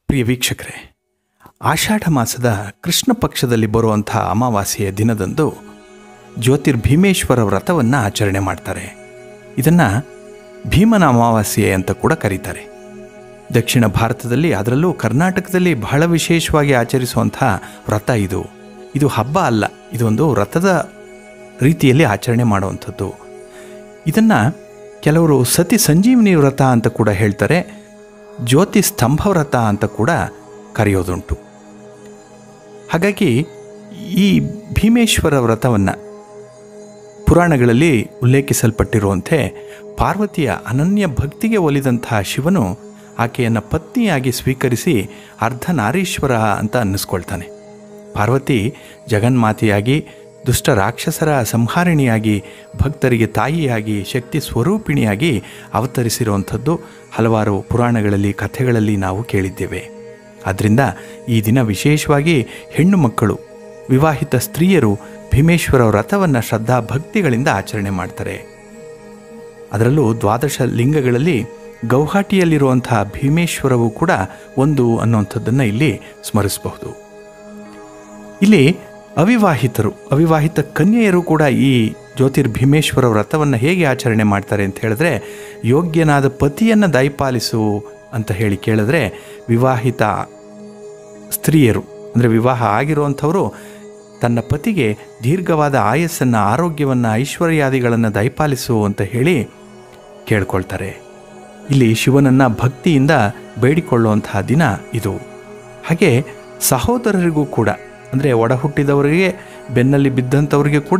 ಪ್ರಿಯ ವೀಕ್ಷಕರೇ ಆಷಾಢ ಮಾಸದ ಕೃಷ್ಣ ಪಕ್ಷದಲ್ಲಿ ಬರುವಂಥ ಅಮಾವಾಸ್ಯೆಯ ದಿನದಂದು ಜ್ಯೋತಿರ್ಭೀಮೇಶ್ವರ ವ್ರತವನ್ನು ಆಚರಣೆ ಮಾಡ್ತಾರೆ ಇದನ್ನು ಭೀಮನ ಅಮಾವಾಸ್ಯೆ ಅಂತ ಕೂಡ ಕರೀತಾರೆ ದಕ್ಷಿಣ ಭಾರತದಲ್ಲಿ ಅದರಲ್ಲೂ ಕರ್ನಾಟಕದಲ್ಲಿ ಬಹಳ ವಿಶೇಷವಾಗಿ ಆಚರಿಸುವಂಥ ವ್ರತ ಇದು ಇದು ಹಬ್ಬ ಅಲ್ಲ ಇದೊಂದು ವ್ರತದ ರೀತಿಯಲ್ಲಿ ಆಚರಣೆ ಮಾಡುವಂಥದ್ದು ಇದನ್ನು ಕೆಲವರು ಸತಿ ಸಂಜೀವನಿ ವ್ರತ ಅಂತ ಕೂಡ ಹೇಳ್ತಾರೆ ಜ್ಯೋತಿ ಸ್ತಂಭ ವ್ರತ ಅಂತ ಕೂಡ ಕರೆಯೋದುಂಟು ಹಾಗಾಗಿ ಈ ಭೀಮೇಶ್ವರ ವ್ರತವನ್ನು ಪುರಾಣಗಳಲ್ಲಿ ಉಲ್ಲೇಖಿಸಲ್ಪಟ್ಟಿರುವಂತೆ ಪಾರ್ವತಿಯ ಅನನ್ಯ ಭಕ್ತಿಗೆ ಒಲಿದಂತಹ ಶಿವನು ಆಕೆಯನ್ನು ಪತ್ನಿಯಾಗಿ ಸ್ವೀಕರಿಸಿ ಅರ್ಧನಾರೀಶ್ವರ ಅಂತ ಅನ್ನಿಸ್ಕೊಳ್ತಾನೆ ಪಾರ್ವತಿ ಜಗನ್ಮಾತೆಯಾಗಿ ದುಷ್ಟ ರಾಕ್ಷಸರ ಸಂಹಾರಿಣಿಯಾಗಿ ಭಕ್ತರಿಗೆ ತಾಯಿಯಾಗಿ ಶಕ್ತಿ ಸ್ವರೂಪಿಣಿಯಾಗಿ ಅವತರಿಸಿರುವಂಥದ್ದು ಹಲವಾರು ಪುರಾಣಗಳಲ್ಲಿ ಕಥೆಗಳಲ್ಲಿ ನಾವು ಕೇಳಿದ್ದೇವೆ ಆದ್ದರಿಂದ ಈ ದಿನ ವಿಶೇಷವಾಗಿ ಹೆಣ್ಣು ಮಕ್ಕಳು ವಿವಾಹಿತ ಸ್ತ್ರೀಯರು ಭೀಮೇಶ್ವರ ವ್ರತವನ್ನು ಶ್ರದ್ಧಾ ಭಕ್ತಿಗಳಿಂದ ಆಚರಣೆ ಮಾಡ್ತಾರೆ ಅದರಲ್ಲೂ ದ್ವಾದಶ ಲಿಂಗಗಳಲ್ಲಿ ಗೌಹಾಟಿಯಲ್ಲಿರುವಂತಹ ಭೀಮೇಶ್ವರವು ಕೂಡ ಒಂದು ಅನ್ನುವಂಥದ್ದನ್ನು ಇಲ್ಲಿ ಸ್ಮರಿಸಬಹುದು ಇಲ್ಲಿ ಅವಿವಾಹಿತರು ಅವಿವಾಹಿತ ಕನ್ಯೆಯರು ಕೂಡ ಈ ಜ್ಯೋತಿರ್ಭೀಮೇಶ್ವರ ವ್ರತವನ್ನು ಹೇಗೆ ಆಚರಣೆ ಮಾಡ್ತಾರೆ ಅಂತ ಹೇಳಿದ್ರೆ ಯೋಗ್ಯನಾದ ಪತಿಯನ್ನು ದಯಪಾಲಿಸು ಅಂತ ಹೇಳಿ ಕೇಳಿದ್ರೆ ವಿವಾಹಿತ ಸ್ತ್ರೀಯರು ಅಂದರೆ ವಿವಾಹ ಆಗಿರುವಂಥವರು ತನ್ನ ಪತಿಗೆ ದೀರ್ಘವಾದ ಆಯಸ್ಸನ್ನು ಆರೋಗ್ಯವನ್ನು ಐಶ್ವರ್ಯಾದಿಗಳನ್ನು ದಯಪಾಲಿಸು ಅಂತ ಹೇಳಿ ಕೇಳ್ಕೊಳ್ತಾರೆ ಇಲ್ಲಿ ಶಿವನನ್ನು ಭಕ್ತಿಯಿಂದ ಬೇಡಿಕೊಳ್ಳುವಂತಹ ದಿನ ಇದು ಹಾಗೆ ಸಹೋದರರಿಗೂ ಕೂಡ ಅಂದರೆ ಒಡ ಹುಟ್ಟಿದವರಿಗೆ ಬೆನ್ನಲ್ಲಿ ಬಿದ್ದಂಥವರಿಗೆ ಕೂಡ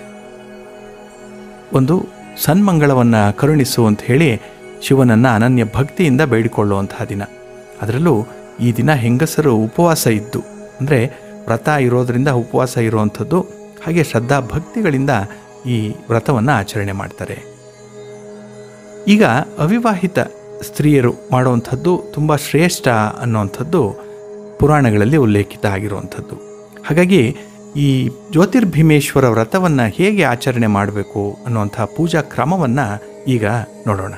ಒಂದು ಸನ್ಮಂಗಳವನ್ನು ಕರುಣಿಸು ಅಂತ ಹೇಳಿ ಶಿವನನ್ನು ಅನನ್ಯ ಭಕ್ತಿಯಿಂದ ಬೇಡಿಕೊಳ್ಳುವಂತಹ ದಿನ ಅದರಲ್ಲೂ ಈ ದಿನ ಹೆಂಗಸರು ಉಪವಾಸ ಇದ್ದು ಅಂದರೆ ವ್ರತ ಇರೋದರಿಂದ ಉಪವಾಸ ಇರುವಂಥದ್ದು ಹಾಗೆ ಶ್ರದ್ಧಾ ಭಕ್ತಿಗಳಿಂದ ಈ ವ್ರತವನ್ನು ಆಚರಣೆ ಮಾಡ್ತಾರೆ ಈಗ ಅವಿವಾಹಿತ ಸ್ತ್ರೀಯರು ಮಾಡುವಂಥದ್ದು ತುಂಬ ಶ್ರೇಷ್ಠ ಅನ್ನುವಂಥದ್ದು ಪುರಾಣಗಳಲ್ಲಿ ಉಲ್ಲೇಖಿತ ಆಗಿರುವಂಥದ್ದು ಹಾಗಾಗಿ ಈ ಜ್ಯೋತಿರ್ಭೀಮೇಶ್ವರ ವ್ರತವನ್ನು ಹೇಗೆ ಆಚರಣೆ ಮಾಡಬೇಕು ಅನ್ನುವಂಥ ಪೂಜಾ ಕ್ರಮವನ್ನು ಈಗ ನೋಡೋಣ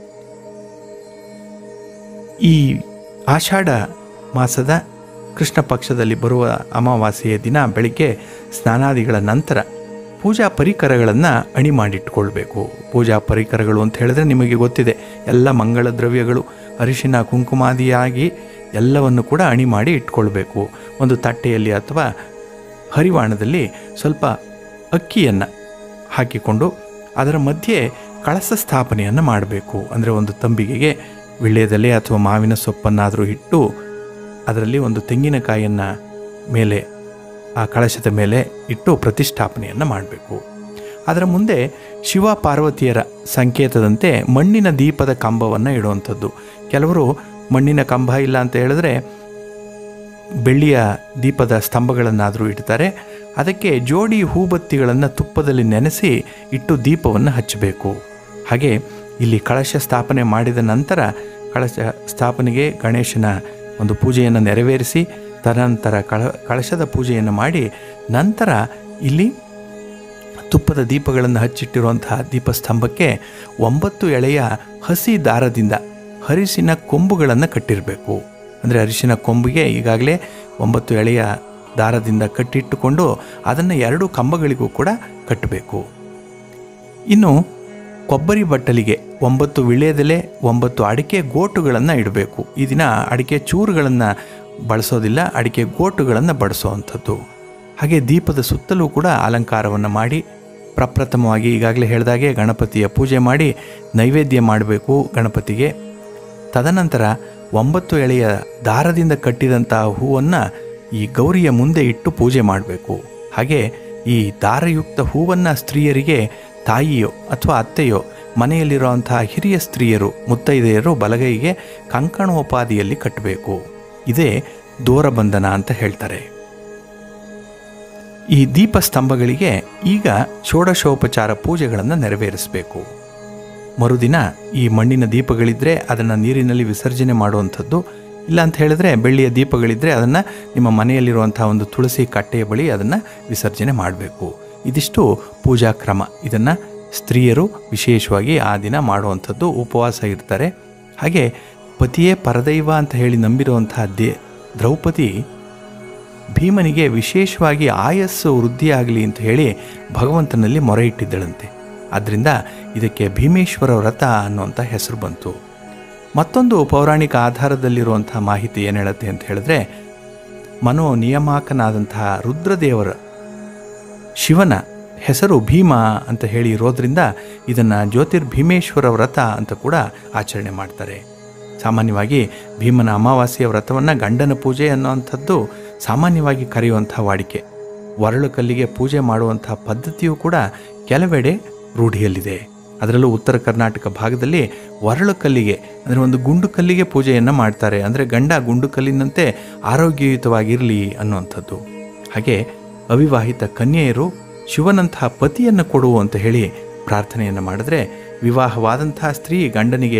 ಈ ಆಷಾಢ ಮಾಸದ ಕೃಷ್ಣ ಪಕ್ಷದಲ್ಲಿ ಬರುವ ಅಮಾವಾಸ್ಯೆಯ ದಿನ ಬೆಳಿಗ್ಗೆ ಸ್ನಾನಾದಿಗಳ ನಂತರ ಪೂಜಾ ಪರಿಕರಗಳನ್ನು ಅಣಿ ಮಾಡಿಟ್ಕೊಳ್ಬೇಕು ಪೂಜಾ ಪರಿಕರಗಳು ಅಂತ ಹೇಳಿದ್ರೆ ನಿಮಗೆ ಗೊತ್ತಿದೆ ಎಲ್ಲ ಮಂಗಳ ದ್ರವ್ಯಗಳು ಅರಿಶಿನ ಕುಂಕುಮಾದಿಯಾಗಿ ಎಲ್ಲವನ್ನು ಕೂಡ ಅಣಿ ಮಾಡಿ ಇಟ್ಕೊಳ್ಬೇಕು ಒಂದು ತಟ್ಟೆಯಲ್ಲಿ ಅಥವಾ ಹರಿವಾಣದಲ್ಲಿ ಸ್ವಲ್ಪ ಅಕ್ಕಿಯನ್ನು ಹಾಕಿಕೊಂಡು ಅದರ ಮಧ್ಯೆ ಕಳಸ ಸ್ಥಾಪನೆಯನ್ನು ಮಾಡಬೇಕು ಅಂದರೆ ಒಂದು ತಂಬಿಗೆಗೆ ವಿಳ್ಯದೆಲೆ ಅಥವಾ ಮಾವಿನ ಸೊಪ್ಪನ್ನಾದರೂ ಇಟ್ಟು ಅದರಲ್ಲಿ ಒಂದು ತೆಂಗಿನಕಾಯಿಯನ್ನು ಮೇಲೆ ಆ ಕಳಶದ ಮೇಲೆ ಇಟ್ಟು ಪ್ರತಿಷ್ಠಾಪನೆಯನ್ನು ಮಾಡಬೇಕು ಅದರ ಮುಂದೆ ಶಿವ ಪಾರ್ವತಿಯರ ಸಂಕೇತದಂತೆ ಮಣ್ಣಿನ ದೀಪದ ಕಂಬವನ್ನು ಇಡುವಂಥದ್ದು ಕೆಲವರು ಮಣ್ಣಿನ ಕಂಬ ಇಲ್ಲ ಅಂತ ಹೇಳಿದ್ರೆ ಬೆಳ್ಳಿಯ ದೀಪದ ಸ್ತಂಭಗಳನ್ನಾದರೂ ಇಡ್ತಾರೆ ಅದಕ್ಕೆ ಜೋಡಿ ಹೂಬತ್ತಿಗಳನ್ನು ತುಪ್ಪದಲ್ಲಿ ನೆನೆಸಿ ಇಟ್ಟು ದೀಪವನ್ನು ಹಚ್ಚಬೇಕು ಹಾಗೆ ಇಲ್ಲಿ ಕಳಶ ಸ್ಥಾಪನೆ ಮಾಡಿದ ನಂತರ ಕಳಶ ಸ್ಥಾಪನೆಗೆ ಗಣೇಶನ ಒಂದು ಪೂಜೆಯನ್ನು ನೆರವೇರಿಸಿ ತದನಂತರ ಕಳ ಕಳಶದ ಪೂಜೆಯನ್ನು ಮಾಡಿ ನಂತರ ಇಲ್ಲಿ ತುಪ್ಪದ ದೀಪಗಳನ್ನು ಹಚ್ಚಿಟ್ಟಿರುವಂತಹ ದೀಪಸ್ತಂಭಕ್ಕೆ ಒಂಬತ್ತು ಎಳೆಯ ಹಸಿ ದಾರದಿಂದ ಹರಿಸಿನ ಕೊಂಬುಗಳನ್ನು ಕಟ್ಟಿರಬೇಕು ಅಂದರೆ ಅರಿಶಿನ ಕೊಂಬಿಗೆ ಈಗಾಗಲೇ ಒಂಬತ್ತು ಎಳೆಯ ದಾರದಿಂದ ಕಟ್ಟಿಟ್ಟುಕೊಂಡು ಅದನ್ನು ಎರಡು ಕಂಬಗಳಿಗೂ ಕೂಡ ಕಟ್ಟಬೇಕು ಇನ್ನು ಕೊಬ್ಬರಿ ಬಟ್ಟಲಿಗೆ ಒಂಬತ್ತು ವಿಳ್ಯದೆಲೆ ಒಂಬತ್ತು ಅಡಿಕೆ ಗೋಟುಗಳನ್ನು ಇಡಬೇಕು ಈ ದಿನ ಅಡಿಕೆ ಚೂರುಗಳನ್ನು ಬಳಸೋದಿಲ್ಲ ಅಡಿಕೆ ಗೋಟುಗಳನ್ನು ಬಳಸೋವಂಥದ್ದು ಹಾಗೆ ದೀಪದ ಸುತ್ತಲೂ ಕೂಡ ಅಲಂಕಾರವನ್ನು ಮಾಡಿ ಪ್ರಪ್ರಥಮವಾಗಿ ಈಗಾಗಲೇ ಹೇಳಿದಾಗೆ ಗಣಪತಿಯ ಪೂಜೆ ಮಾಡಿ ನೈವೇದ್ಯ ಮಾಡಬೇಕು ಗಣಪತಿಗೆ ತದನಂತರ ಒಂಬತ್ತು ಎಳೆಯ ದಾರದಿಂದ ಕಟ್ಟಿದಂಥ ಹೂವನ್ನು ಈ ಗೌರಿಯ ಮುಂದೆ ಇಟ್ಟು ಪೂಜೆ ಮಾಡಬೇಕು ಹಾಗೆ ಈ ದಾರಯುಕ್ತ ಹೂವನ್ನು ಸ್ತ್ರೀಯರಿಗೆ ತಾಯಿಯೋ ಅಥವಾ ಅತ್ತೆಯೋ ಮನೆಯಲ್ಲಿರುವಂತಹ ಹಿರಿಯ ಸ್ತ್ರೀಯರು ಮುತ್ತೈದೆಯರು ಬಲಗೈಗೆ ಕಂಕಣೋಪಾದಿಯಲ್ಲಿ ಕಟ್ಟಬೇಕು ಇದೇ ದೂರಬಂಧನ ಅಂತ ಹೇಳ್ತಾರೆ ಈ ದೀಪಸ್ತಂಭಗಳಿಗೆ ಈಗ ಷೋಡಶೋಪಚಾರ ಪೂಜೆಗಳನ್ನು ನೆರವೇರಿಸಬೇಕು ಮರುದಿನ ಈ ಮಣ್ಣಿನ ದೀಪಗಳಿದ್ದರೆ ಅದನ್ನು ನೀರಿನಲ್ಲಿ ವಿಸರ್ಜನೆ ಮಾಡುವಂಥದ್ದು ಇಲ್ಲ ಅಂತ ಹೇಳಿದ್ರೆ ಬೆಳ್ಳಿಯ ದೀಪಗಳಿದ್ದರೆ ಅದನ್ನು ನಿಮ್ಮ ಮನೆಯಲ್ಲಿರುವಂಥ ಒಂದು ತುಳಸಿ ಕಟ್ಟೆಯ ಬಳಿ ಅದನ್ನು ವಿಸರ್ಜನೆ ಮಾಡಬೇಕು ಇದಿಷ್ಟು ಪೂಜಾ ಕ್ರಮ ಇದನ್ನು ಸ್ತ್ರೀಯರು ವಿಶೇಷವಾಗಿ ಆ ದಿನ ಮಾಡುವಂಥದ್ದು ಉಪವಾಸ ಇರ್ತಾರೆ ಹಾಗೆ ಪತಿಯೇ ಪರದೈವ ಅಂತ ಹೇಳಿ ನಂಬಿರುವಂತಹ ದೇ ದ್ರೌಪದಿ ಭೀಮನಿಗೆ ವಿಶೇಷವಾಗಿ ಆಯಸ್ಸು ವೃದ್ಧಿಯಾಗಲಿ ಅಂತ ಹೇಳಿ ಭಗವಂತನಲ್ಲಿ ಮೊರೆ ಇಟ್ಟಿದ್ದಳಂತೆ ಆದ್ದರಿಂದ ಇದಕ್ಕೆ ಭೀಮೇಶ್ವರ ವ್ರತ ಅನ್ನುವಂಥ ಹೆಸರು ಬಂತು ಮತ್ತೊಂದು ಪೌರಾಣಿಕ ಆಧಾರದಲ್ಲಿರುವಂಥ ಮಾಹಿತಿ ಏನು ಹೇಳುತ್ತೆ ಅಂತ ಹೇಳಿದ್ರೆ ಮನೋ ನಿಯಮಾಕನಾದಂತಹ ರುದ್ರದೇವರ ಶಿವನ ಹೆಸರು ಭೀಮ ಅಂತ ಹೇಳಿ ಇರೋದ್ರಿಂದ ಇದನ್ನು ಜ್ಯೋತಿರ್ಭೀಮೇಶ್ವರ ವ್ರತ ಅಂತ ಕೂಡ ಆಚರಣೆ ಮಾಡ್ತಾರೆ ಸಾಮಾನ್ಯವಾಗಿ ಭೀಮನ ಅಮಾವಾಸ್ಯೆಯ ವ್ರತವನ್ನು ಗಂಡನ ಪೂಜೆ ಅನ್ನುವಂಥದ್ದು ಸಾಮಾನ್ಯವಾಗಿ ಕರೆಯುವಂಥ ವಾಡಿಕೆ ವರಳು ಕಲ್ಲಿಗೆ ಪೂಜೆ ಮಾಡುವಂಥ ಪದ್ಧತಿಯೂ ಕೂಡ ಕೆಲವೆಡೆ ರೂಢಿಯಲ್ಲಿದೆ ಅದರಲ್ಲೂ ಉತ್ತರ ಕರ್ನಾಟಕ ಭಾಗದಲ್ಲಿ ವರಳು ಕಲ್ಲಿಗೆ ಅಂದರೆ ಒಂದು ಗುಂಡು ಕಲ್ಲಿಗೆ ಪೂಜೆಯನ್ನು ಮಾಡ್ತಾರೆ ಅಂದರೆ ಗಂಡ ಗುಂಡು ಕಲ್ಲಿನಂತೆ ಆರೋಗ್ಯಯುತವಾಗಿರಲಿ ಅನ್ನುವಂಥದ್ದು ಹಾಗೆ ಅವಿವಾಹಿತ ಕನ್ಯೆಯರು ಶಿವನಂತಹ ಪತಿಯನ್ನು ಕೊಡು ಅಂತ ಹೇಳಿ ಪ್ರಾರ್ಥನೆಯನ್ನು ಮಾಡಿದ್ರೆ ವಿವಾಹವಾದಂತಹ ಸ್ತ್ರೀ ಗಂಡನಿಗೆ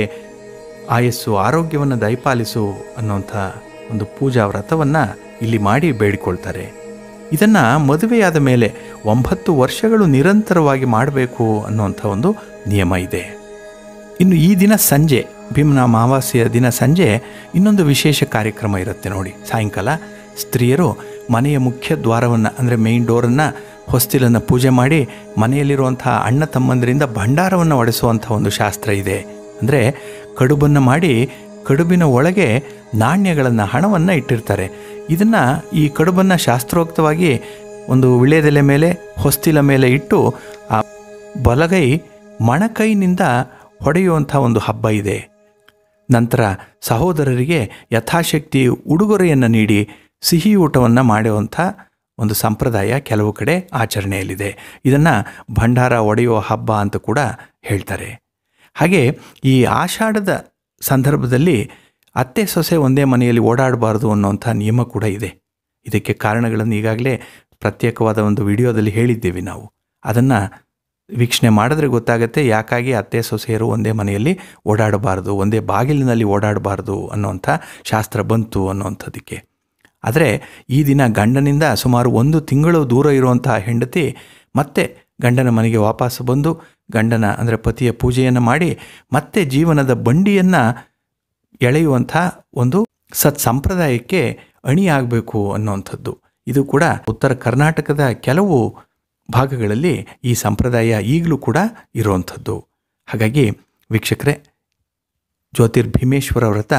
ಆಯಸ್ಸು ಆರೋಗ್ಯವನ್ನು ದಯಪಾಲಿಸು ಅನ್ನುವಂಥ ಒಂದು ಪೂಜಾ ವ್ರತವನ್ನು ಇಲ್ಲಿ ಮಾಡಿ ಬೇಡಿಕೊಳ್ತಾರೆ ಇದನ್ನು ಮದುವೆಯಾದ ಮೇಲೆ ಒಂಬತ್ತು ವರ್ಷಗಳು ನಿರಂತರವಾಗಿ ಮಾಡಬೇಕು ಅನ್ನುವಂಥ ಒಂದು ನಿಯಮ ಇದೆ ಇನ್ನು ಈ ದಿನ ಸಂಜೆ ಭೀಮನ ಅಮಾವಾಸ್ಯೆಯ ದಿನ ಸಂಜೆ ಇನ್ನೊಂದು ವಿಶೇಷ ಕಾರ್ಯಕ್ರಮ ಇರುತ್ತೆ ನೋಡಿ ಸಾಯಂಕಾಲ ಸ್ತ್ರೀಯರು ಮನೆಯ ಮುಖ್ಯ ದ್ವಾರವನ್ನು ಅಂದರೆ ಮೇಯ್ನ್ ಡೋರನ್ನು ಹೊಸ್ತಿಲನ್ನು ಪೂಜೆ ಮಾಡಿ ಮನೆಯಲ್ಲಿರುವಂಥ ಅಣ್ಣ ತಮ್ಮಂದರಿಂದ ಭಂಡಾರವನ್ನು ಒಡೆಸುವಂಥ ಒಂದು ಶಾಸ್ತ್ರ ಇದೆ ಅಂದರೆ ಕಡುಬನ್ನು ಮಾಡಿ ಕಡುಬಿನ ಒಳಗೆ ನಾಣ್ಯಗಳನ್ನು ಹಣವನ್ನು ಇಟ್ಟಿರ್ತಾರೆ ಇದನ್ನು ಈ ಕಡುಬನ್ನು ಶಾಸ್ತ್ರೋಕ್ತವಾಗಿ ಒಂದು ವಿಳ್ಯದೆಲೆ ಮೇಲೆ ಹೊಸ್ತಿಲ ಮೇಲೆ ಇಟ್ಟು ಆ ಬಲಗೈ ಮಣಕೈನಿಂದ ಹೊಡೆಯುವಂಥ ಒಂದು ಹಬ್ಬ ಇದೆ ನಂತರ ಸಹೋದರರಿಗೆ ಯಥಾಶಕ್ತಿ ಉಡುಗೊರೆಯನ್ನು ನೀಡಿ ಸಿಹಿ ಊಟವನ್ನು ಮಾಡುವಂಥ ಒಂದು ಸಂಪ್ರದಾಯ ಕೆಲವು ಕಡೆ ಆಚರಣೆಯಲ್ಲಿದೆ ಇದನ್ನು ಭಂಡಾರ ಒಡೆಯುವ ಹಬ್ಬ ಅಂತ ಕೂಡ ಹೇಳ್ತಾರೆ ಹಾಗೆ ಈ ಆಷಾಢದ ಸಂದರ್ಭದಲ್ಲಿ ಅತ್ತೆ ಸೊಸೆ ಒಂದೇ ಮನೆಯಲ್ಲಿ ಓಡಾಡಬಾರ್ದು ಅನ್ನೋಂಥ ನಿಯಮ ಕೂಡ ಇದೆ ಇದಕ್ಕೆ ಕಾರಣಗಳನ್ನು ಈಗಾಗಲೇ ಪ್ರತ್ಯೇಕವಾದ ಒಂದು ವಿಡಿಯೋದಲ್ಲಿ ಹೇಳಿದ್ದೇವೆ ನಾವು ಅದನ್ನು ವೀಕ್ಷಣೆ ಮಾಡಿದ್ರೆ ಗೊತ್ತಾಗುತ್ತೆ ಯಾಕಾಗಿ ಅತ್ತೆ ಸೊಸೆಯರು ಒಂದೇ ಮನೆಯಲ್ಲಿ ಓಡಾಡಬಾರ್ದು ಒಂದೇ ಬಾಗಿಲಿನಲ್ಲಿ ಓಡಾಡಬಾರ್ದು ಅನ್ನೋಂಥ ಶಾಸ್ತ್ರ ಬಂತು ಅನ್ನೋಂಥದ್ದಕ್ಕೆ ಆದರೆ ಈ ದಿನ ಗಂಡನಿಂದ ಸುಮಾರು ಒಂದು ತಿಂಗಳು ದೂರ ಇರುವಂತಹ ಹೆಂಡತಿ ಮತ್ತೆ ಗಂಡನ ಮನೆಗೆ ವಾಪಸ್ಸು ಬಂದು ಗಂಡನ ಅಂದರೆ ಪತಿಯ ಪೂಜೆಯನ್ನು ಮಾಡಿ ಮತ್ತೆ ಜೀವನದ ಬಂಡಿಯನ್ನು ಎಳೆಯುವಂಥ ಒಂದು ಸತ್ ಸಂಪ್ರದಾಯಕ್ಕೆ ಅಣಿಯಾಗಬೇಕು ಅನ್ನುವಂಥದ್ದು ಇದು ಕೂಡ ಉತ್ತರ ಕರ್ನಾಟಕದ ಕೆಲವು ಭಾಗಗಳಲ್ಲಿ ಈ ಸಂಪ್ರದಾಯ ಈಗಲೂ ಕೂಡ ಇರುವಂಥದ್ದು ಹಾಗಾಗಿ ವೀಕ್ಷಕರೇ ಜ್ಯೋತಿರ್ಭೀಮೇಶ್ವರ ವ್ರತ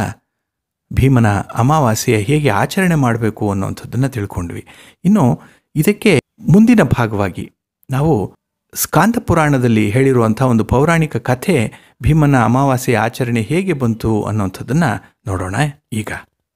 ಭೀಮನ ಅಮಾವಾಸ್ಯೆ ಹೇಗೆ ಆಚರಣೆ ಮಾಡಬೇಕು ಅನ್ನುವಂಥದ್ದನ್ನು ತಿಳ್ಕೊಂಡ್ವಿ ಇನ್ನು ಇದಕ್ಕೆ ಮುಂದಿನ ಭಾಗವಾಗಿ ನಾವು ಸ್ಕಾಂದ ಪುರಾಣದಲ್ಲಿ ಹೇಳಿರುವಂಥ ಒಂದು ಪೌರಾಣಿಕ ಕಥೆ ಭೀಮನ ಅಮಾವಾಸ್ಯೆ ಆಚರಣೆ ಹೇಗೆ ಬಂತು ಅನ್ನುವಂಥದ್ದನ್ನು ನೋಡೋಣ ಈಗ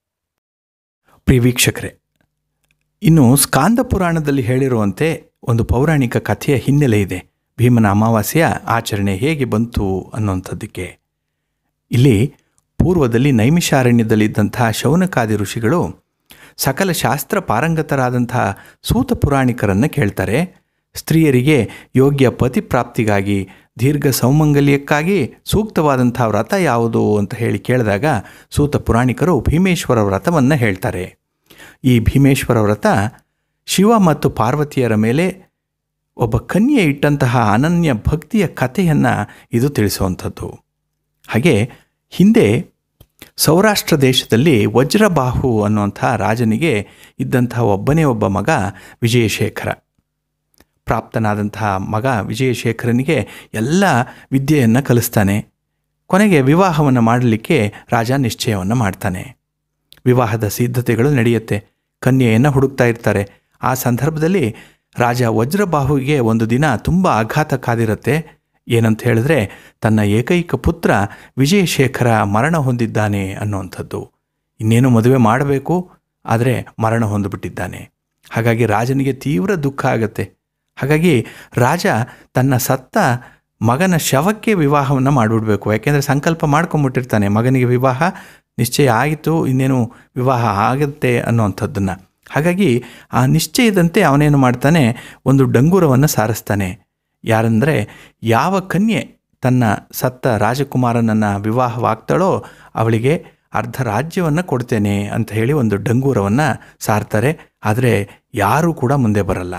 ಪ್ರಿಯ ವೀಕ್ಷಕರೇ ಇನ್ನು ಸ್ಕಾಂದ ಪುರಾಣದಲ್ಲಿ ಹೇಳಿರುವಂತೆ ಒಂದು ಪೌರಾಣಿಕ ಕಥೆಯ ಹಿನ್ನೆಲೆ ಇದೆ ಭೀಮನ ಅಮಾವಾಸ್ಯೆಯ ಆಚರಣೆ ಹೇಗೆ ಬಂತು ಅನ್ನುವಂಥದ್ದಕ್ಕೆ ಇಲ್ಲಿ ಪೂರ್ವದಲ್ಲಿ ನೈಮಿಷಾರಣ್ಯದಲ್ಲಿದ್ದಂತಹ ಶೌನಕಾದಿ ಋಷಿಗಳು ಸಕಲ ಶಾಸ್ತ್ರ ಪಾರಂಗತರಾದಂತಹ ಸೂತ ಪುರಾಣಿಕರನ್ನು ಕೇಳ್ತಾರೆ ಸ್ತ್ರೀಯರಿಗೆ ಯೋಗ್ಯ ಪತಿ ಪ್ರಾಪ್ತಿಗಾಗಿ ದೀರ್ಘ ಸೌಮಂಗಲ್ಯಕ್ಕಾಗಿ ಸೂಕ್ತವಾದಂಥ ವ್ರತ ಯಾವುದು ಅಂತ ಹೇಳಿ ಕೇಳಿದಾಗ ಸೂತ ಪುರಾಣಿಕರು ಭೀಮೇಶ್ವರ ವ್ರತವನ್ನು ಹೇಳ್ತಾರೆ ಈ ಭೀಮೇಶ್ವರ ವ್ರತ ಶಿವ ಮತ್ತು ಪಾರ್ವತಿಯರ ಮೇಲೆ ಒಬ್ಬ ಕನ್ಯೆ ಇಟ್ಟಂತಹ ಅನನ್ಯ ಭಕ್ತಿಯ ಕಥೆಯನ್ನು ಇದು ತಿಳಿಸುವಂಥದ್ದು ಹಾಗೆ ಹಿಂದೆ ಸೌರಾಷ್ಟ್ರ ದೇಶದಲ್ಲಿ ವಜ್ರಬಾಹು ಅನ್ನುವಂಥ ರಾಜನಿಗೆ ಇದ್ದಂತಹ ಒಬ್ಬನೇ ಒಬ್ಬ ಮಗ ವಿಜಯಶೇಖರ ಪ್ರಾಪ್ತನಾದಂತಹ ಮಗ ವಿಜಯಶೇಖರನಿಗೆ ಎಲ್ಲ ವಿದ್ಯೆಯನ್ನು ಕಲಿಸ್ತಾನೆ ಕೊನೆಗೆ ವಿವಾಹವನ್ನು ಮಾಡಲಿಕ್ಕೆ ರಾಜ ನಿಶ್ಚಯವನ್ನು ಮಾಡ್ತಾನೆ ವಿವಾಹದ ಸಿದ್ಧತೆಗಳು ನಡೆಯುತ್ತೆ ಕನ್ಯೆಯನ್ನು ಹುಡುಕ್ತಾ ಇರ್ತಾರೆ ಆ ಸಂದರ್ಭದಲ್ಲಿ ರಾಜ ವಜ್ರಬಾಹುವಿಗೆ ಒಂದು ದಿನ ತುಂಬ ಆಘಾತ ಕಾದಿರುತ್ತೆ ಏನಂತ ಹೇಳಿದ್ರೆ ತನ್ನ ಏಕೈಕ ಪುತ್ರ ವಿಜಯಶೇಖರ ಮರಣ ಹೊಂದಿದ್ದಾನೆ ಅನ್ನುವಂಥದ್ದು ಇನ್ನೇನು ಮದುವೆ ಮಾಡಬೇಕು ಆದರೆ ಮರಣ ಹೊಂದಿಬಿಟ್ಟಿದ್ದಾನೆ ಹಾಗಾಗಿ ರಾಜನಿಗೆ ತೀವ್ರ ದುಃಖ ಆಗುತ್ತೆ ಹಾಗಾಗಿ ರಾಜ ತನ್ನ ಸತ್ತ ಮಗನ ಶವಕ್ಕೆ ವಿವಾಹವನ್ನು ಮಾಡಿಬಿಡ್ಬೇಕು ಯಾಕೆಂದರೆ ಸಂಕಲ್ಪ ಮಾಡ್ಕೊಂಬಿಟ್ಟಿರ್ತಾನೆ ಮಗನಿಗೆ ವಿವಾಹ ನಿಶ್ಚಯ ಆಯಿತು ಇನ್ನೇನು ವಿವಾಹ ಆಗುತ್ತೆ ಅನ್ನುವಂಥದ್ದನ್ನು ಹಾಗಾಗಿ ಆ ನಿಶ್ಚಯದಂತೆ ಅವನೇನು ಮಾಡ್ತಾನೆ ಒಂದು ಡಂಗೂರವನ್ನು ಸಾರಿಸ್ತಾನೆ ಯಾರಂದರೆ ಯಾವ ಕನ್ಯೆ ತನ್ನ ಸತ್ತ ರಾಜಕುಮಾರನನ್ನು ವಿವಾಹವಾಗ್ತಾಳೋ ಅವಳಿಗೆ ಅರ್ಧ ರಾಜ್ಯವನ್ನು ಕೊಡ್ತೇನೆ ಅಂತ ಹೇಳಿ ಒಂದು ಡಂಗೂರವನ್ನು ಸಾರ್ತಾರೆ ಆದರೆ ಯಾರೂ ಕೂಡ ಮುಂದೆ ಬರಲ್ಲ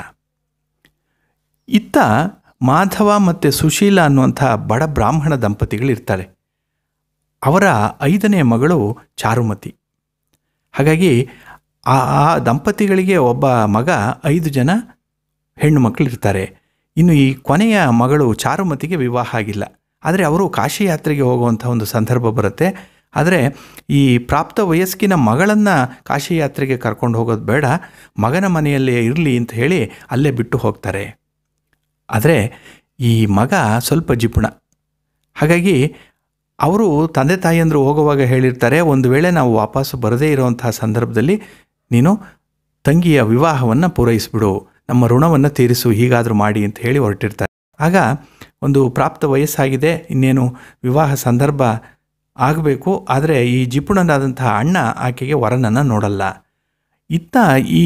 ಇತ್ತ ಮಾಧವ ಮತ್ತು ಸುಶೀಲ ಅನ್ನುವಂಥ ಬಡ ಬ್ರಾಹ್ಮಣ ದಂಪತಿಗಳಿರ್ತಾರೆ ಅವರ ಐದನೇ ಮಗಳು ಚಾರುಮತಿ ಹಾಗಾಗಿ ಆ ಆ ದಂಪತಿಗಳಿಗೆ ಒಬ್ಬ ಮಗ ಐದು ಜನ ಹೆಣ್ಣು ಮಕ್ಕಳು ಇರ್ತಾರೆ ಇನ್ನು ಈ ಕೊನೆಯ ಮಗಳು ಚಾರುಮತಿಗೆ ವಿವಾಹ ಆಗಿಲ್ಲ ಆದರೆ ಅವರು ಕಾಶಿ ಯಾತ್ರೆಗೆ ಹೋಗುವಂಥ ಒಂದು ಸಂದರ್ಭ ಬರುತ್ತೆ ಆದರೆ ಈ ಪ್ರಾಪ್ತ ವಯಸ್ಕಿನ ಮಗಳನ್ನು ಕಾಶಿ ಯಾತ್ರೆಗೆ ಕರ್ಕೊಂಡು ಹೋಗೋದು ಬೇಡ ಮಗನ ಮನೆಯಲ್ಲೇ ಇರಲಿ ಅಂತ ಹೇಳಿ ಅಲ್ಲೇ ಬಿಟ್ಟು ಹೋಗ್ತಾರೆ ಆದರೆ ಈ ಮಗ ಸ್ವಲ್ಪ ಜಿಪುಣ ಹಾಗಾಗಿ ಅವರು ತಂದೆ ತಾಯಿಯಂದರು ಹೋಗುವಾಗ ಹೇಳಿರ್ತಾರೆ ಒಂದು ವೇಳೆ ನಾವು ವಾಪಸ್ಸು ಬರದೇ ಇರುವಂತಹ ಸಂದರ್ಭದಲ್ಲಿ ನೀನು ತಂಗಿಯ ವಿವಾಹವನ್ನು ಪೂರೈಸಿಬಿಡು ನಮ್ಮ ಋಣವನ್ನು ತೀರಿಸು ಹೀಗಾದರೂ ಮಾಡಿ ಅಂತ ಹೇಳಿ ಹೊರಟಿರ್ತಾರೆ ಆಗ ಒಂದು ಪ್ರಾಪ್ತ ವಯಸ್ಸಾಗಿದೆ ಇನ್ನೇನು ವಿವಾಹ ಸಂದರ್ಭ ಆಗಬೇಕು ಆದರೆ ಈ ಜಿಪುಣನಾದಂತಹ ಅಣ್ಣ ಆಕೆಗೆ ವರನನ್ನು ನೋಡಲ್ಲ ಇತ್ತ ಈ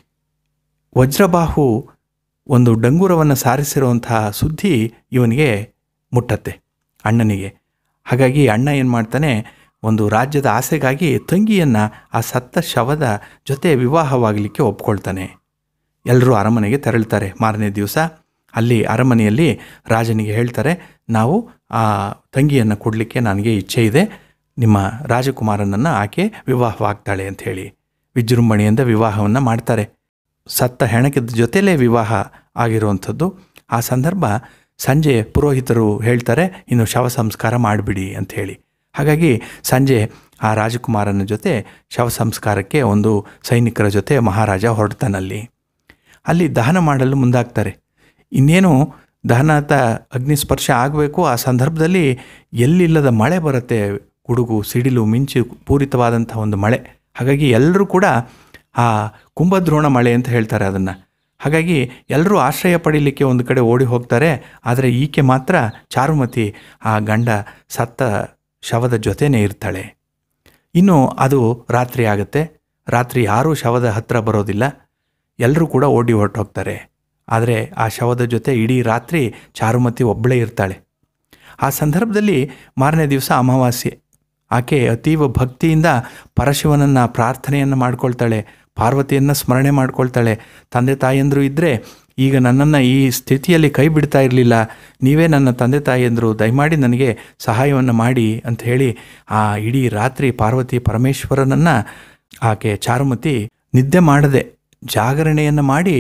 ವಜ್ರಬಾಹು ಒಂದು ಡಂಗೂರವನ್ನು ಸಾರಿಸಿರುವಂತಹ ಸುದ್ದಿ ಇವನಿಗೆ ಮುಟ್ಟತ್ತೆ ಅಣ್ಣನಿಗೆ ಹಾಗಾಗಿ ಅಣ್ಣ ಏನು ಮಾಡ್ತಾನೆ ಒಂದು ರಾಜ್ಯದ ಆಸೆಗಾಗಿ ತಂಗಿಯನ್ನು ಆ ಸತ್ತ ಶವದ ಜೊತೆ ವಿವಾಹವಾಗಲಿಕ್ಕೆ ಒಪ್ಕೊಳ್ತಾನೆ ಎಲ್ಲರೂ ಅರಮನೆಗೆ ತೆರಳ್ತಾರೆ ಮಾರನೇ ದಿವಸ ಅಲ್ಲಿ ಅರಮನೆಯಲ್ಲಿ ರಾಜನಿಗೆ ಹೇಳ್ತಾರೆ ನಾವು ಆ ತಂಗಿಯನ್ನು ಕೊಡಲಿಕ್ಕೆ ನನಗೆ ಇಚ್ಛೆ ಇದೆ ನಿಮ್ಮ ರಾಜಕುಮಾರನನ್ನು ಆಕೆ ವಿವಾಹವಾಗ್ತಾಳೆ ಅಂತ ಹೇಳಿ ವಿಜೃಂಭಣೆಯಿಂದ ವಿವಾಹವನ್ನು ಮಾಡ್ತಾರೆ ಸತ್ತ ಹೆಣಕಿದ ಜೊತೆಲೇ ವಿವಾಹ ಆಗಿರುವಂಥದ್ದು ಆ ಸಂದರ್ಭ ಸಂಜೆ ಪುರೋಹಿತರು ಹೇಳ್ತಾರೆ ಇನ್ನು ಶವ ಸಂಸ್ಕಾರ ಮಾಡಿಬಿಡಿ ಅಂಥೇಳಿ ಹಾಗಾಗಿ ಸಂಜೆ ಆ ರಾಜಕುಮಾರನ ಜೊತೆ ಶವ ಸಂಸ್ಕಾರಕ್ಕೆ ಒಂದು ಸೈನಿಕರ ಜೊತೆ ಮಹಾರಾಜ ಹೊರಡ್ತಾನಲ್ಲಿ ಅಲ್ಲಿ ದಹನ ಮಾಡಲು ಮುಂದಾಗ್ತಾರೆ ಇನ್ನೇನು ದಹನದ ಅಗ್ನಿಸ್ಪರ್ಶ ಆಗಬೇಕು ಆ ಸಂದರ್ಭದಲ್ಲಿ ಎಲ್ಲಿಲ್ಲದ ಮಳೆ ಬರುತ್ತೆ ಗುಡುಗು ಸಿಡಿಲು ಮಿಂಚು ಪೂರಿತವಾದಂಥ ಒಂದು ಮಳೆ ಹಾಗಾಗಿ ಎಲ್ಲರೂ ಕೂಡ ಆ ಕುಂಭದ್ರೋಣ ಮಳೆ ಅಂತ ಹೇಳ್ತಾರೆ ಅದನ್ನು ಹಾಗಾಗಿ ಎಲ್ಲರೂ ಆಶ್ರಯ ಪಡೀಲಿಕ್ಕೆ ಒಂದು ಕಡೆ ಓಡಿ ಹೋಗ್ತಾರೆ ಆದರೆ ಈಕೆ ಮಾತ್ರ ಚಾರುಮತಿ ಆ ಗಂಡ ಸತ್ತ ಶವದ ಜೊತೆನೇ ಇರ್ತಾಳೆ ಇನ್ನು ಅದು ರಾತ್ರಿ ಆಗುತ್ತೆ ರಾತ್ರಿ ಯಾರೂ ಶವದ ಹತ್ರ ಬರೋದಿಲ್ಲ ಎಲ್ಲರೂ ಕೂಡ ಓಡಿ ಹೊರಟೋಗ್ತಾರೆ ಆದರೆ ಆ ಶವದ ಜೊತೆ ಇಡೀ ರಾತ್ರಿ ಚಾರುಮತಿ ಒಬ್ಬಳೇ ಇರ್ತಾಳೆ ಆ ಸಂದರ್ಭದಲ್ಲಿ ಮಾರನೇ ದಿವಸ ಅಮಾವಾಸ್ಯೆ ಆಕೆ ಅತೀವ ಭಕ್ತಿಯಿಂದ ಪರಶಿವನನ್ನು ಪ್ರಾರ್ಥನೆಯನ್ನು ಮಾಡ್ಕೊಳ್ತಾಳೆ ಪಾರ್ವತಿಯನ್ನು ಸ್ಮರಣೆ ಮಾಡ್ಕೊಳ್ತಾಳೆ ತಂದೆ ತಾಯಿಯಂದರು ಇದ್ದರೆ ಈಗ ನನ್ನನ್ನು ಈ ಸ್ಥಿತಿಯಲ್ಲಿ ಕೈ ಬಿಡ್ತಾ ಇರಲಿಲ್ಲ ನೀವೇ ನನ್ನ ತಂದೆ ತಾಯಿಯಂದರು ದಯಮಾಡಿ ನನಗೆ ಸಹಾಯವನ್ನು ಮಾಡಿ ಅಂತ ಹೇಳಿ ಆ ಇಡೀ ರಾತ್ರಿ ಪಾರ್ವತಿ ಪರಮೇಶ್ವರನನ್ನು ಆಕೆ ಚಾರುಮತಿ ನಿದ್ದೆ ಮಾಡದೆ ಜಾಗರಣೆಯನ್ನು ಮಾಡಿ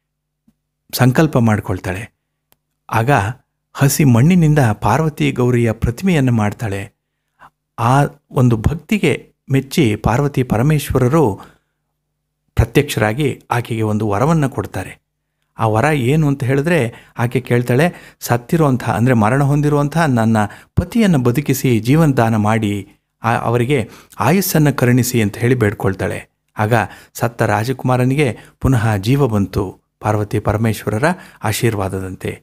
ಸಂಕಲ್ಪ ಮಾಡಿಕೊಳ್ತಾಳೆ ಆಗ ಹಸಿ ಮಣ್ಣಿನಿಂದ ಪಾರ್ವತಿ ಗೌರಿಯ ಪ್ರತಿಮೆಯನ್ನು ಮಾಡ್ತಾಳೆ ಆ ಒಂದು ಭಕ್ತಿಗೆ ಮೆಚ್ಚಿ ಪಾರ್ವತಿ ಪರಮೇಶ್ವರರು ಪ್ರತ್ಯಕ್ಷರಾಗಿ ಆಕೆಗೆ ಒಂದು ವರವನ್ನು ಕೊಡ್ತಾರೆ ಆ ವರ ಏನು ಅಂತ ಹೇಳಿದ್ರೆ ಆಕೆ ಕೇಳ್ತಾಳೆ ಸತ್ತಿರುವಂಥ ಅಂದರೆ ಮರಣ ಹೊಂದಿರುವಂಥ ನನ್ನ ಪತಿಯನ್ನು ಬದುಕಿಸಿ ಜೀವನದಾನ ಮಾಡಿ ಆ ಅವರಿಗೆ ಆಯಸ್ಸನ್ನು ಕರುಣಿಸಿ ಅಂತ ಹೇಳಿ ಬೇಡ್ಕೊಳ್ತಾಳೆ ಆಗ ಸತ್ತ ರಾಜಕುಮಾರನಿಗೆ ಪುನಃ ಜೀವ ಬಂತು ಪಾರ್ವತಿ ಪರಮೇಶ್ವರರ ಆಶೀರ್ವಾದದಂತೆ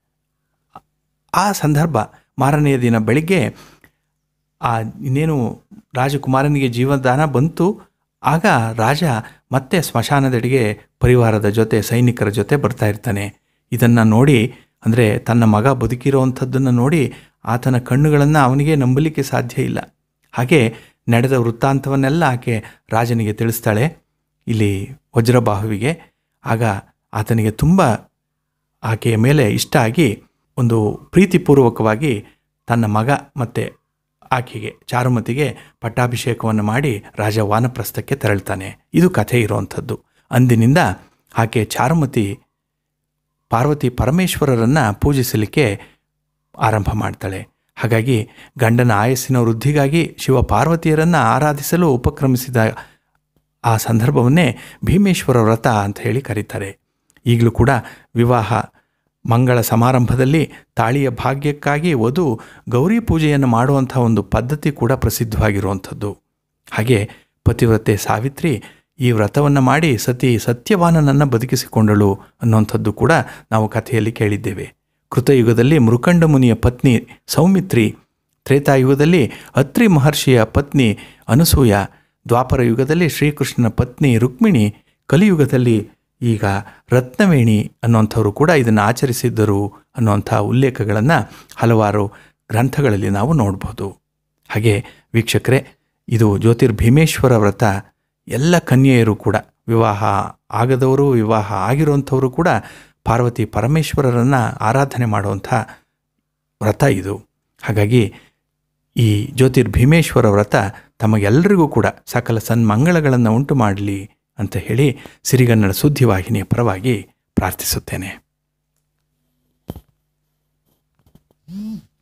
ಆ ಸಂದರ್ಭ ಮಾರನೆಯ ದಿನ ಬೆಳಿಗ್ಗೆ ಆ ಇನ್ನೇನು ರಾಜಕುಮಾರನಿಗೆ ಜೀವದಾನ ಬಂತು ಆಗ ರಾಜ ಮತ್ತೆ ಸ್ಮಶಾನದೆಡೆಗೆ ಪರಿವಾರದ ಜೊತೆ ಸೈನಿಕರ ಜೊತೆ ಬರ್ತಾ ಇರ್ತಾನೆ ಇದನ್ನು ನೋಡಿ ಅಂದರೆ ತನ್ನ ಮಗ ಬದುಕಿರೋವಂಥದ್ದನ್ನು ನೋಡಿ ಆತನ ಕಣ್ಣುಗಳನ್ನು ಅವನಿಗೆ ನಂಬಲಿಕ್ಕೆ ಸಾಧ್ಯ ಇಲ್ಲ ಹಾಗೆ ನಡೆದ ವೃತ್ತಾಂತವನ್ನೆಲ್ಲ ಆಕೆ ರಾಜನಿಗೆ ತಿಳಿಸ್ತಾಳೆ ಇಲ್ಲಿ ವಜ್ರಬಾಹುವಿಗೆ ಆಗ ಆತನಿಗೆ ತುಂಬ ಆಕೆಯ ಮೇಲೆ ಇಷ್ಟ ಆಗಿ ಒಂದು ಪ್ರೀತಿಪೂರ್ವಕವಾಗಿ ತನ್ನ ಮಗ ಮತ್ತು ಆಕೆಗೆ ಚಾರುಮತಿಗೆ ಪಟ್ಟಾಭಿಷೇಕವನ್ನು ಮಾಡಿ ರಾಜ ವಾನಪ್ರಸ್ಥಕ್ಕೆ ತೆರಳ್ತಾನೆ ಇದು ಕಥೆ ಇರುವಂಥದ್ದು ಅಂದಿನಿಂದ ಆಕೆ ಚಾರುಮತಿ ಪಾರ್ವತಿ ಪರಮೇಶ್ವರರನ್ನು ಪೂಜಿಸಲಿಕ್ಕೆ ಆರಂಭ ಮಾಡ್ತಾಳೆ ಹಾಗಾಗಿ ಗಂಡನ ಆಯಸ್ಸಿನ ವೃದ್ಧಿಗಾಗಿ ಶಿವ ಪಾರ್ವತಿಯರನ್ನು ಆರಾಧಿಸಲು ಉಪಕ್ರಮಿಸಿದ ಆ ಸಂದರ್ಭವನ್ನೇ ಭೀಮೇಶ್ವರ ವ್ರತ ಅಂತ ಹೇಳಿ ಕರೀತಾರೆ ಈಗಲೂ ಕೂಡ ವಿವಾಹ ಮಂಗಳ ಸಮಾರಂಭದಲ್ಲಿ ತಾಳಿಯ ಭಾಗ್ಯಕ್ಕಾಗಿ ವಧು ಗೌರಿ ಪೂಜೆಯನ್ನು ಮಾಡುವಂಥ ಒಂದು ಪದ್ಧತಿ ಕೂಡ ಪ್ರಸಿದ್ಧವಾಗಿರುವಂಥದ್ದು ಹಾಗೆ ಪತಿವ್ರತೆ ಸಾವಿತ್ರಿ ಈ ವ್ರತವನ್ನು ಮಾಡಿ ಸತಿ ಸತ್ಯವಾನನನ್ನು ಬದುಕಿಸಿಕೊಂಡಳು ಅನ್ನುವಂಥದ್ದು ಕೂಡ ನಾವು ಕಥೆಯಲ್ಲಿ ಕೇಳಿದ್ದೇವೆ ಕೃತಯುಗದಲ್ಲಿ ಮೃಕಂಡ ಮುನಿಯ ಪತ್ನಿ ಸೌಮಿತ್ರಿ ತ್ರೇತಾಯುಗದಲ್ಲಿ ಅತ್ರಿ ಮಹರ್ಷಿಯ ಪತ್ನಿ ಅನಸೂಯ ದ್ವಾಪರ ಯುಗದಲ್ಲಿ ಶ್ರೀಕೃಷ್ಣನ ಪತ್ನಿ ರುಕ್ಮಿಣಿ ಕಲಿಯುಗದಲ್ಲಿ ಈಗ ರತ್ನವೇಣಿ ಅನ್ನುವಂಥವರು ಕೂಡ ಇದನ್ನು ಆಚರಿಸಿದ್ದರು ಅನ್ನುವಂಥ ಉಲ್ಲೇಖಗಳನ್ನು ಹಲವಾರು ಗ್ರಂಥಗಳಲ್ಲಿ ನಾವು ನೋಡ್ಬೋದು ಹಾಗೆ ವೀಕ್ಷಕರೇ ಇದು ಜ್ಯೋತಿರ್ಭೀಮೇಶ್ವರ ವ್ರತ ಎಲ್ಲ ಕನ್ಯೆಯರು ಕೂಡ ವಿವಾಹ ಆಗದವರು ವಿವಾಹ ಆಗಿರುವಂಥವರು ಕೂಡ ಪಾರ್ವತಿ ಪರಮೇಶ್ವರರನ್ನು ಆರಾಧನೆ ಮಾಡುವಂಥ ವ್ರತ ಇದು ಹಾಗಾಗಿ ಈ ಜ್ಯೋತಿರ್ಭೀಮೇಶ್ವರ ವ್ರತ ತಮಗೆಲ್ಲರಿಗೂ ಕೂಡ ಸಕಲ ಸನ್ಮಂಗಳಗಳನ್ನು ಉಂಟು ಮಾಡಲಿ ಅಂತ ಹೇಳಿ ಸಿರಿಗನ್ನಡ ಸುದ್ದಿವಾಹಿನಿಯ ಪರವಾಗಿ ಪ್ರಾರ್ಥಿಸುತ್ತೇನೆ